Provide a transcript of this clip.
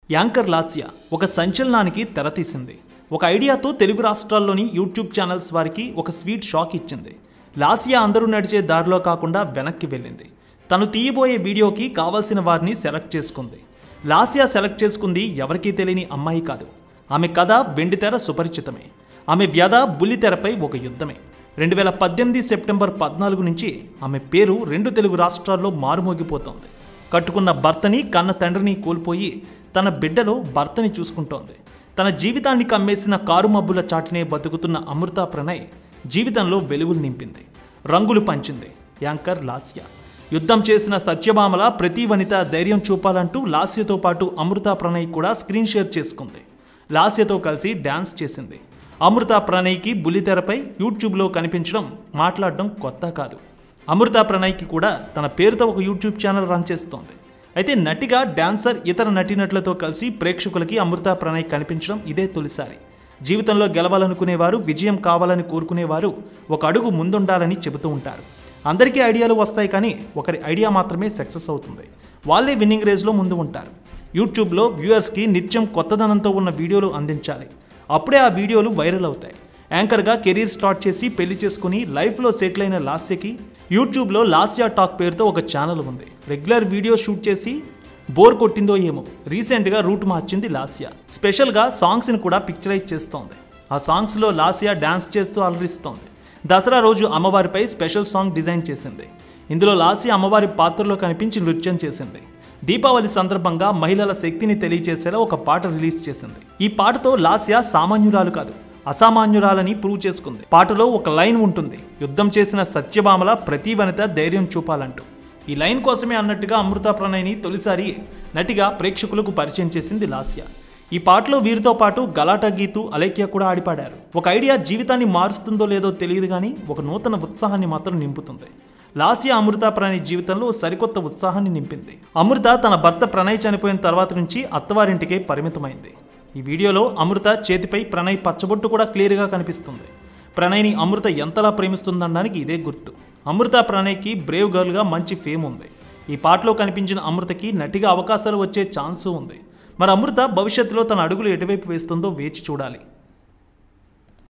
anchor లాత్సియా ఒక సంచలనానికి తెరతీసింది ఒక ఐడియాతో తెలుగు రాష్ట్రాల్లోని యూట్యూబ్ ఛానల్స్ వారికి ఒక స్వీట్ షాక్ ఇచ్చింది లాసియా అందరూ నడిచే దారిలో కాకుండా వెనక్కి వెళ్ళింది తను తీయబోయే వీడియోకి కావాల్సిన వారిని సెలెక్ట్ చేసుకుంది లాసియా సెలెక్ట్ చేసుకుంది ఎవరికీ తెలియని అమ్మాయి కాదు ఆమె కథ వెండితెర సుపరిచితమే ఆమె వ్యధ బుల్లితెరపై ఒక యుద్ధమే రెండు వేల పద్దెనిమిది సెప్టెంబర్ పద్నాలుగు నుంచి ఆమె పేరు రెండు తెలుగు రాష్ట్రాల్లో మారుమోగిపోతోంది కట్టుకున్న భర్తని కన్న తండ్రిని కోల్పోయి తన బిడ్డలో భర్తని చూసుకుంటోంది తన జీవితాన్ని కమ్మేసిన కారు మబ్బుల చాటునే బతుకుతున్న అమృత ప్రణయ్ జీవితంలో వెలుగులు నింపింది రంగులు పంచింది యాంకర్ లాస్య యుద్ధం చేసిన సత్యభామల ప్రతి వనిత ధైర్యం చూపాలంటూ లాస్యతో పాటు అమృత ప్రణయ్ కూడా స్క్రీన్ షేర్ చేసుకుంది లాస్యతో కలిసి డ్యాన్స్ చేసింది అమృత ప్రణయ్కి బుల్లితెరపై యూట్యూబ్లో కనిపించడం మాట్లాడడం కొత్త కాదు అమృత ప్రణయ్కి కూడా తన పేరుతో ఒక యూట్యూబ్ ఛానల్ రన్ చేస్తోంది అయితే నటిగా డాన్సర్ ఇతర నటీనటులతో కలిసి ప్రేక్షకులకి అమృత ప్రణయ్ కనిపించడం ఇదే తొలిసారి జీవితంలో గెలవాలనుకునేవారు విజయం కావాలని కోరుకునేవారు ఒక అడుగు ముందుండాలని చెబుతూ ఉంటారు అందరికీ ఐడియాలు వస్తాయి కానీ ఒకరి ఐడియా మాత్రమే సక్సెస్ అవుతుంది వాళ్ళే విన్నింగ్ రేస్లో ముందు ఉంటారు యూట్యూబ్లో వ్యూయర్స్కి నిత్యం కొత్తదనంతో ఉన్న వీడియోలు అందించాలి అప్పుడే ఆ వీడియోలు వైరల్ అవుతాయి యాంకర్గా కెరీర్ స్టార్ట్ చేసి పెళ్లి చేసుకుని లైఫ్లో సెటిల్ అయిన లాస్యకి యూట్యూబ్లో లాస్యా టాక్ పేరుతో ఒక ఛానల్ ఉంది రెగ్యులర్ వీడియో షూట్ చేసి బోర్ కొట్టిందో ఏమో రీసెంట్గా రూట్ మార్చింది లాస్యా స్పెషల్గా సాంగ్స్ని కూడా పిక్చరైజ్ చేస్తోంది ఆ సాంగ్స్లో లాస్యా డ్యాన్స్ చేస్తూ అలరిస్తోంది దసరా రోజు అమ్మవారిపై స్పెషల్ సాంగ్ డిజైన్ చేసింది ఇందులో లాస్యా అమ్మవారి పాత్రలో కనిపించి నృత్యం చేసింది దీపావళి సందర్భంగా మహిళల శక్తిని తెలియజేసేలా ఒక పాట రిలీజ్ చేసింది ఈ పాటతో లాస్యా సామాన్యురాలు కాదు అసామాన్యురాలని ప్రూవ్ చేసుకుంది పాటలో ఒక లైన్ ఉంటుంది యుద్ధం చేసిన సత్యభామల ప్రతి వనిత ధైర్యం చూపాలంటూ ఈ లైన్ కోసమే అన్నట్టుగా అమృత ప్రణయ్ని తొలిసారి నటిగా ప్రేక్షకులకు పరిచయం చేసింది లాస్య ఈ పాటలో వీరితో పాటు గలాటా గీతు అలేఖ్య కూడా ఆడిపాడారు ఒక ఐడియా జీవితాన్ని మారుస్తుందో లేదో తెలియదు కానీ ఒక నూతన ఉత్సాహాన్ని మాత్రం నింపుతుంది లాస్య అమృత ప్రణయ్ జీవితంలో సరికొత్త ఉత్సాహాన్ని నింపింది అమృత తన భర్త ప్రణయ్ చనిపోయిన తర్వాత నుంచి అత్తవారింటికే పరిమితమైంది ఈ వీడియోలో అమృత చేతిపై ప్రణయ్ పచ్చబొట్టు కూడా క్లియర్గా కనిపిస్తుంది ప్రణయ్ని అమృత ఎంతలా ప్రేమిస్తుందనడానికి ఇదే గుర్తు అమృత ప్రణయ్కి బ్రేవ్ గర్ల్గా మంచి ఫేమ్ ఉంది ఈ పాటలో కనిపించిన అమృతకి నటిగా అవకాశాలు వచ్చే ఛాన్సు ఉంది మరి అమృత భవిష్యత్తులో తన అడుగులు ఎటువైపు వేస్తుందో వేచి చూడాలి